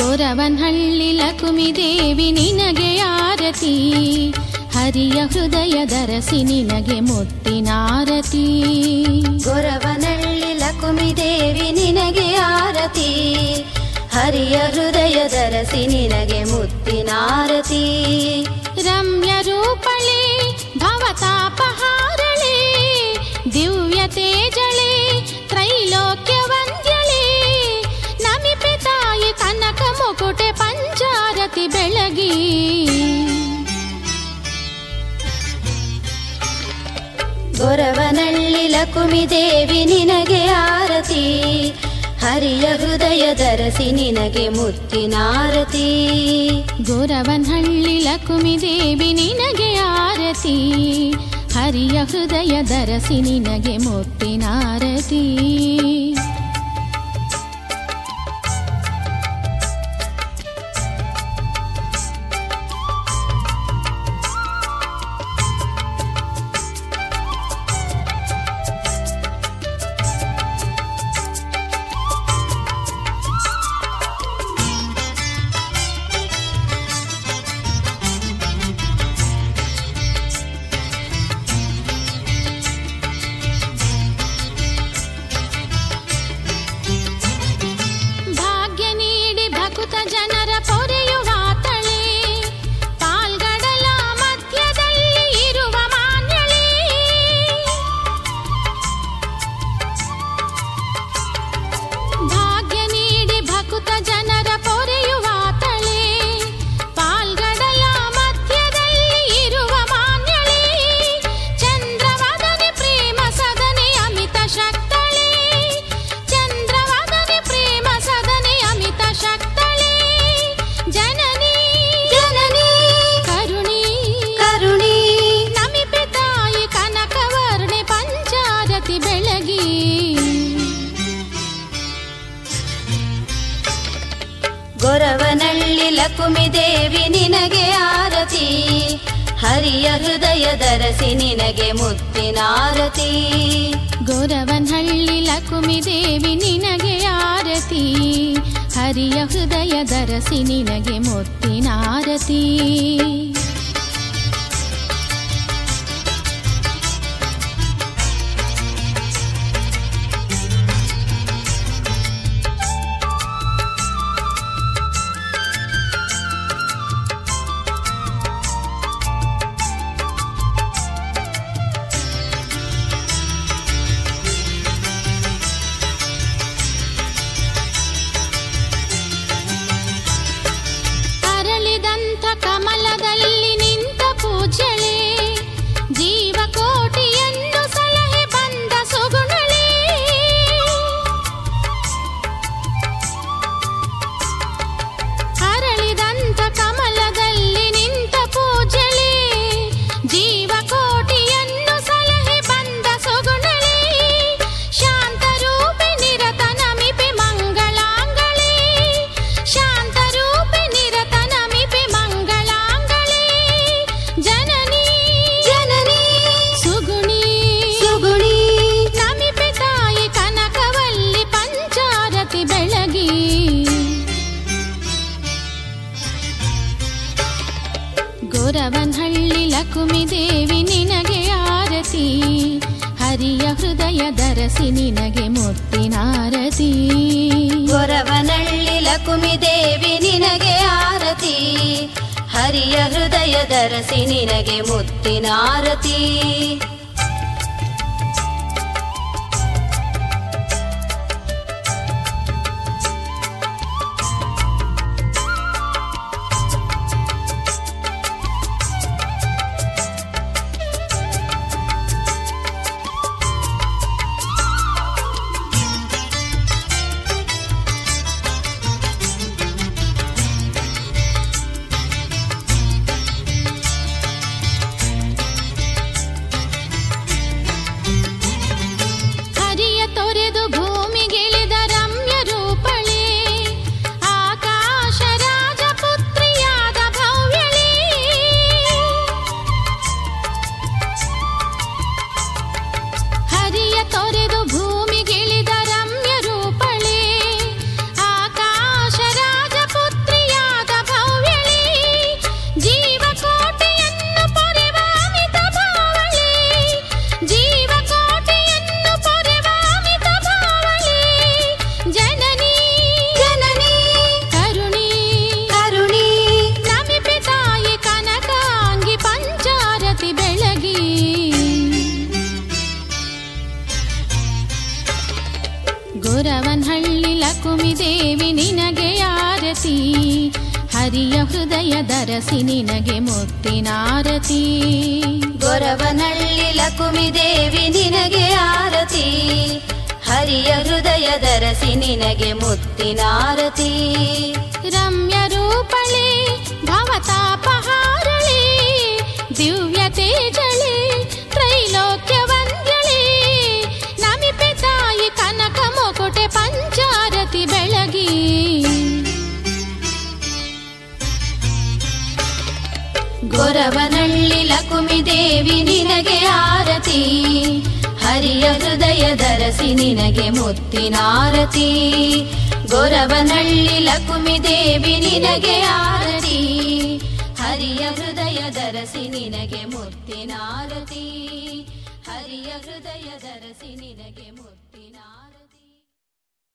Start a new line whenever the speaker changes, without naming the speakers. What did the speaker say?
ಗೊರವನಹಳ್ಳಿ ಲಕುಮಿ ದೇವಿ ನಿನಗೆ ಆರತಿ ಹರಿಯ ಹೃದಯ ದರಸಿ ನಿನಗೆ ಮುತ್ತಿನಾರತಿ
ಗೊರವನಳ್ಳಿ ಲಕುಮಿ ದೇವಿ ನಿನಗೆ ಆರತಿ ಹರಿಯ ಹೃದಯ ದರಸಿ ನಿನಗೆ ಮುತ್ತಿನಾರತಿ
ರಮ್ಯ ರೂಪಳೆ ಭವತಾಪಹಾರಳೆ ದಿವ್ಯ ತೇಜಳೆ ತ್ರೈಲೋಕ್ಯ ವಂದ್ಯಳೆ ನಮಿಪೆ ತಾಯಿ ಕನಕ ಮುಕುಟೆ ಪಂಚಾರತಿ ಬೆಳಗಿ
ಗೊರವನಳ್ಳಿ ಲಕುಮಿ ದೇವಿ ನಿನಗೆ ಆರತಿ ಹರಿಯ ಹೃದಯ ದರಸಿ ನಿನಗೆ ಮುತ್ತಿನಾರತಿ
ಗೊರವನಹಳ್ಳಿ ಲಕುಮಿ ದೇವಿ ನಿನಗೆ ಆರತಿ ಹರಿಯ ಹೃದಯ ದರಸಿ ನಿನಗೆ ಮುತ್ತಿನಾರತಿ ಭಾಗ್ಯ ನೀಡಿ ಭಕುತ ಜನರ ಪೊರೆಯುವ ತಳೆ ಪಾಲ್ಗಡಲ ಮಧ್ಯದಲ್ಲಿ ಇರುವ ಮಾನ್ಯಳೆ ಭಾಗ್ಯ ನೀಡಿ ಭಕುತ ಜನರ ಪೊರೆಯುವ ತಳೆ ಪಾಲ್ಗಡಲ ಮಧ್ಯದಲ್ಲಿ ಇರುವ ಮಾನ್ಯಳೆ ಚಂದ್ರವದನೆ ಪ್ರೇಮ ಸದನೆ ಅಮಿತ ಶಕ್ತಳೆ ಚಂದ್ರವದನೆ ಪ್ರೇಮ ಸದನೆ ಅಮಿತ ಶಕ್ತಳೆ ಜನನಿ
ಜನನಿ
ಕರುಣಿ
ಕರುಣಿ
ನಮಿಪೆ ತಾಯಿ ಕನಕವರ್ಣೆ ಪಂಚಾರತಿ ಬೆಳಗಿ
ಗೊರವನಳ್ಳಿ ಲಕುಮಿ ದೇವಿ ನಿನಗೆ ಆರತಿ ಹರಿಯ ಹೃದಯ ದರಸಿ ನಿನಗೆ ಮುತ್ತಿನಾರತಿ
ಗೊರವನಹಳ್ಳಿ ಲಕುಮಿ ದೇವಿ ನಿನಗೆ ಆರತಿ ಹರಿಯ ಹೃದಯ ದರಸಿ ನಿನಗೆ ಮುತ್ತಿನಾರತಿ ಅರಳಿದಂಥ ಕಮಲದಲ್ಲಿ ನಿಂತ ಪೂಜಳೆ ಜೀವಕೋಟಿಯನ್ನು ಸಲಹೆ ಬಂದ ಸುಗುಣಳೆ ಅರಳಿದಂಥ ಕಮಲದಲ್ಲಿ ನಿಂತ ಪೂಜಳೆ ಜೀವಕೋಟಿಯನ್ನು ಸಲಹೆ ಬಂದ ಸುಗುಣಳೆ ಶಾಂತರೂಪೆ ನಿರತ ನಮಿಪೆ ಮಂಗಳಾಂಗಳೇ ಶಾಂತರೂಪೆ ನಿರತ ನಮಿಪೆ ಮಂಗಳಾಂಗಳೇ ಜನನಿ
ಜನನಿ
ಸುಗುಣಿ
ಸುಗುಣಿ
ನಮಿಪೆ ತಾಯಿ ಕನಕವಲ್ಲಿ ಪಂಚಾರತಿ ಬೆಳಗಿ ಗೊರವನಹಳ್ಳಿ ಲಕುಮಿ ದೇವಿ ನಿನಗೆ ಆರತಿ ಹರಿಯ ಹೃದಯ ದರಸಿ ನಿನಗೆ ಮುತ್ತಿನಾರತಿ
ಗೊರವನಳ್ಳಿ ಲಕುಮಿ ದೇವಿ ನಿನಗೆ ಆರತಿ ಹರಿಯ ಹೃದಯ ದರಸಿ ನಿನಗೆ ಮುತ್ತಿನಾರತಿ
ಲಕುಮಿ ದೇವಿ ನಿನಗೆ ಆರತಿ ಹರಿಯ ಹೃದಯ ಧರಸಿ ನಿನಗೆ ಮುತ್ತಿನಾರತಿ
ಗೊರವನಳ್ಳಿ ಲಕುಮಿ ದೇವಿ ನಿನಗೆ ಆರತಿ ಹರಿಯ ಹೃದಯ ಧರಸಿ ನಿನಗೆ ಮುತ್ತಿನಾರತಿ
ರಮ್ಯ ರೂಪಳೆ ಭವತಾಪಹಾರಳೆ ದಿವ್ಯ ತೇಜಳೆ ತ್ರೈಲೋಕ್ಯ ವಂದ್ಯಳೆ ನಮಿಪೆ ತಾಯಿ ಕನಕ ಮೊಕೊಟೆ ಪಂಚಾರತಿ ಬೆಳಗಿ
ಗೊರವನಳ್ಳಿ ಲಕುಮಿ ದೇವಿ ನಿನಗೆ ಆರತಿ ಹರಿಯ ಹೃದಯ ಧರಸಿ ನಿನಗೆ ಮುತ್ತಿನಾರತಿ ಗೊರವನಳ್ಳಿ ಲಕುಮಿ ದೇವಿ ನಿನಗೆ ಆರತಿ ಹರಿಯ ಹೃದಯ ಧರಸಿ ನಿನಗೆ ಮುತ್ತಿನಾರತಿ ಹರಿಯ ಹೃದಯ ಧರಸಿ ನಿನಗೆ ಮುತ್ತಿನಾರತಿ